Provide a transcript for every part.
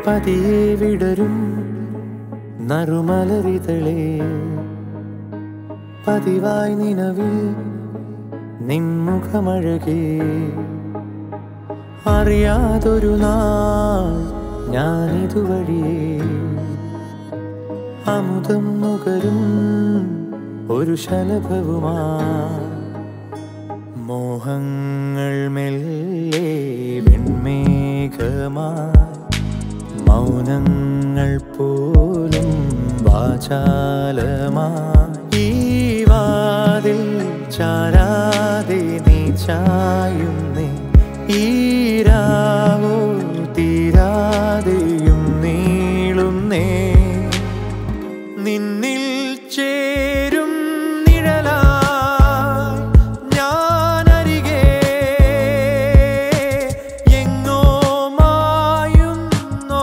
പതിയെ വിടരും നറുമലരിതളേ പതിവായി നിലവിൽ നിൻമുഖമഴകേ അറിയാതൊരു നാൾ ഞാനിതുവഴിയേ അമുദം നുകരും ഒരു ശലഭവുമാ മോഹങ്ങൾ മെല്ലെ വെൺമേഘമായി മൗനങ്ങൾ പോലും വാചാലമായി ഈ വാതിൽ ചാരാതെ നീ ചായുന്നേ ഈരാവോ തീരാതെയും നീളുന്നേ നിന്നിൽ ചേരും നിഴലായി ഞാനരികെ എങ്ങോ മായുന്നോ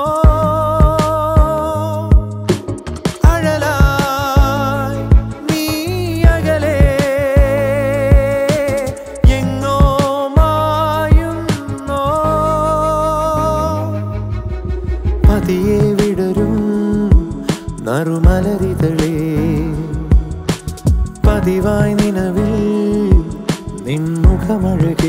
അഴലായി നീ അകലെ എങ്ങോ മായുന്നോ പതിയെ വിടരും നറുമലരിതളേ പതിവായി നിലവിൽ നിൻമുഖമഴകേ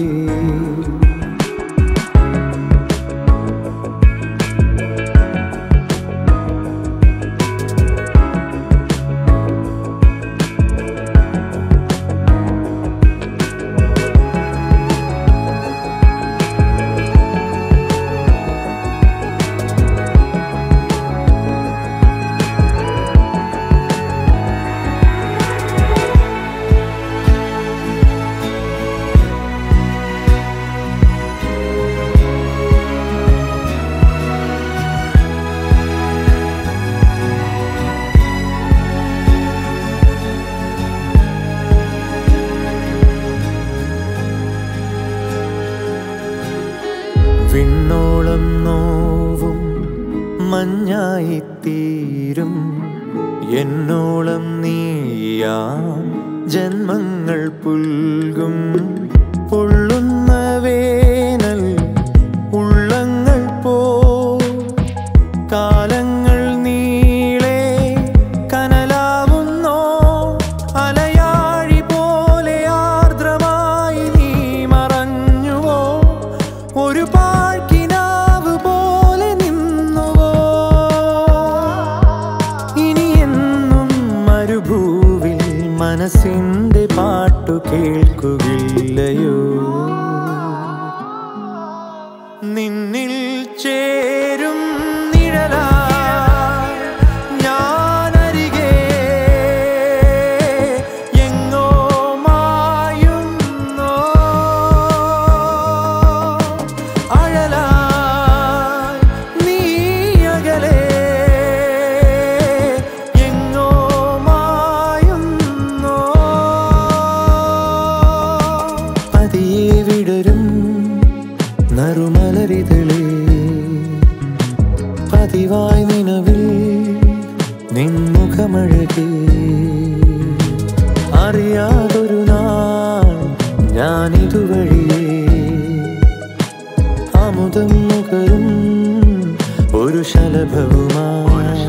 വിണ്ണോളം നോവും മഞ്ഞായി തീരും എന്നോളം നീയാം ജന്മങ്ങൾ പുൽകും പൊള്ളുന്ന വേനൽ ഉള്ളങ്ങൾ പോ കാലങ്ങൾ നീളെ കനലാവുന്നോ അലയാഴി പോലെ ആർദ്രമായി നീ മറഞ്ഞുവോ ഒരു പാഴ്ക്കിനാവ് പോലെ നിന്നുവോ ഇനി എന്നും മരുഭൂവിൽ മനസ്സിന്റെ പാട്ടു കേൾക്കുകയില്ലയോ നിന്നിൽ ചേരും നിഴലായി ഞാനരികെ എങ്ങോ മായുന്നോ അഴലായി നീ അകലെ എങ്ങോ മായുന്നോ പതിയെ വിടരും നറുമലരിതളേ പതിവായി നിലവിൽ നിൻമുഖമഴകേ അറിയാതൊരു നാൾ ഞാനിതുവഴിയേ അമുദം നുകരും ഒരു ശലഭവുമായി